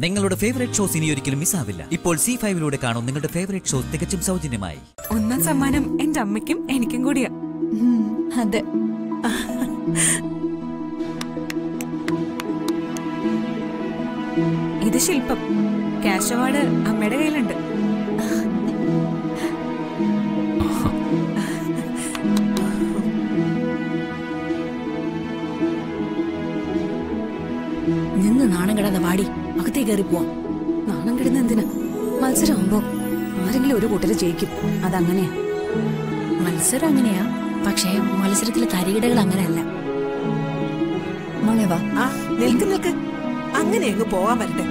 നിങ്ങളുടെ favourite shows ഇനി ഒരിക്കലും മിസ്സാവില്ല ഇപ്പോൾ സി ഫൈവിലൂടെ കാണും നിങ്ങളുടെ ഫേവറേറ്റ് ഷോസ് തികച്ചും സൗജന്യമായി ഒന്നാം സമ്മാനം എന്റെ അമ്മയ്ക്കും എനിക്കും കൂടിയാ ഉം, അതെ ഇത് ശില്പം ക്യാഷ് അവാർഡ് അമ്മയുടെ കയ്യിലുണ്ട് നിന്ന് നാണം കിടന്ന വാടി അകത്തേ കയറി പോവാം നാണം കിടുന്ന എന്തിനാ മത്സരമാകുമ്പോ ആരെങ്കിലും ഒരു കൂട്ടര് ജയിക്കും അതങ്ങനെയാ മത്സരം അങ്ങനെയാ പക്ഷേ മത്സരത്തിലെ തരികിടകൾ അങ്ങനെയല്ല മോളെ വാ ആ നിൽക്ക് നിൽക്ക് അങ്ങനെ അങ്ങ് പോവാൻ വരട്ടെ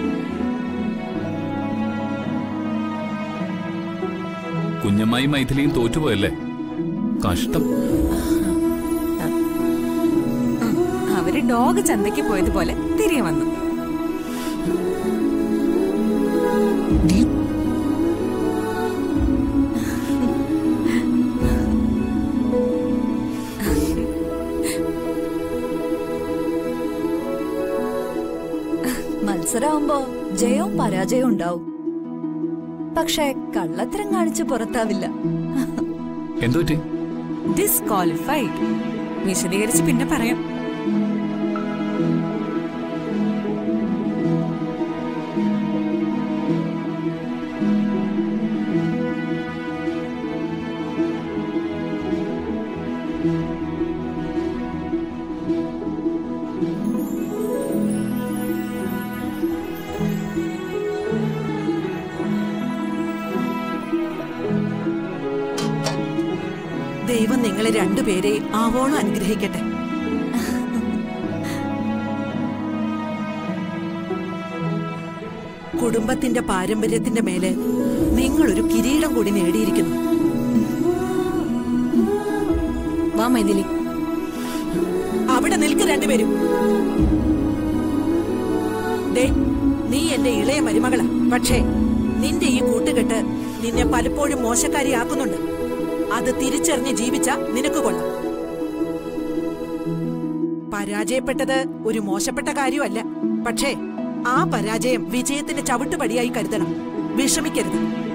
കുഞ്ഞമ്മായി മൈഥിലിയും തോറ്റുപോയല്ലേ കഷ്ടം അവര് ഡോഗ് ചന്തയ്ക്ക് പോയതുപോലെ തിരികെ വന്നു മത്സരമാകുമ്പോ ജയവും പരാജയവും ഉണ്ടാവും പക്ഷെ കള്ളത്തരം കാണിച്ച് പുറത്താവില്ല എന്തുപറ്റി ഡിസ്ക്വാളിഫൈഡ് വിശദീകരിച്ച് പിന്നെ പറയാം ദൈവം നിങ്ങളെ രണ്ടുപേരെ ആവോളം അനുഗ്രഹിക്കട്ടെ കുടുംബത്തിന്റെ പാരമ്പര്യത്തിന്റെ മേലെ നിങ്ങളൊരു കിരീടം കൂടി നേടിയിരിക്കുന്നു വാ മൈഥിലി അവിടെ നിൽക്ക് രണ്ടുപേരും ദേ നീ എന്റെ ഇളയ മരുമകളാ പക്ഷേ നിന്റെ ഈ കൂട്ടുകെട്ട് നിന്നെ പലപ്പോഴും മോശക്കാരിയാക്കുന്നുണ്ട് അത് തിരിച്ചറിഞ്ഞ് ജീവിച്ച നിനക്ക് കൊള്ളാം പരാജയപ്പെട്ടത് ഒരു മോശപ്പെട്ട കാര്യമല്ല പക്ഷേ ആ പരാജയം വിജയത്തിന്റെ ചവിട്ടുപടിയായി കരുതണം വിഷമിക്കരുത്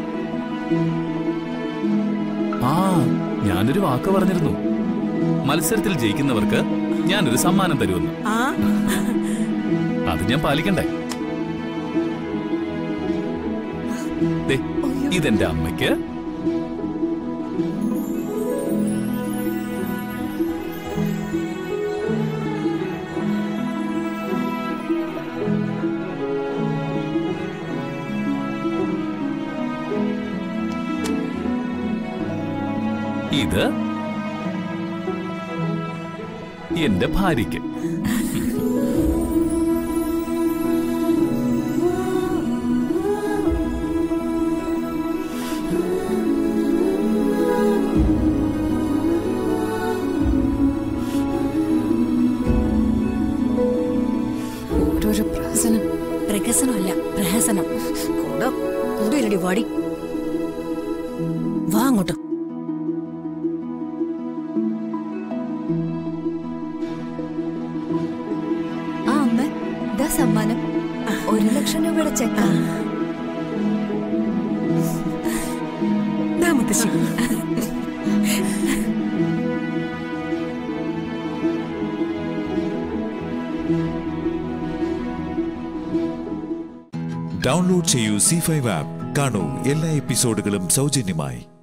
ആ ഞാനൊരു വാക്ക് പറഞ്ഞിരുന്നു മത്സരത്തിൽ ജയിക്കുന്നവർക്ക് ഞാനൊരു സമ്മാനം തരുമെന്ന് ആ അത് ഞാൻ പാലിക്കണ്ടേ ദേ, ഇതെന്റെ അമ്മയ്ക്ക് ഇത് എന്റെ ഭാര്യയ്ക്ക് ഓരോരോ പ്രഹസനം പ്രഹസനമല്ല പ്രഹസനം കൂടെ കൂടെ വാടി വാ അങ്ങോട്ട് ആ അമ്മ ഇതാ സമ്മാനം ഒരു ലക്ഷം രൂപയുടെ ചെക്കാ ദാ മുത്തശ്ശി ഡൗൺലോഡ് ചെയ്യൂ സി ഫൈവ് ആപ്പ് കാണൂ എല്ലാ എപ്പിസോഡുകളും സൗജന്യമായി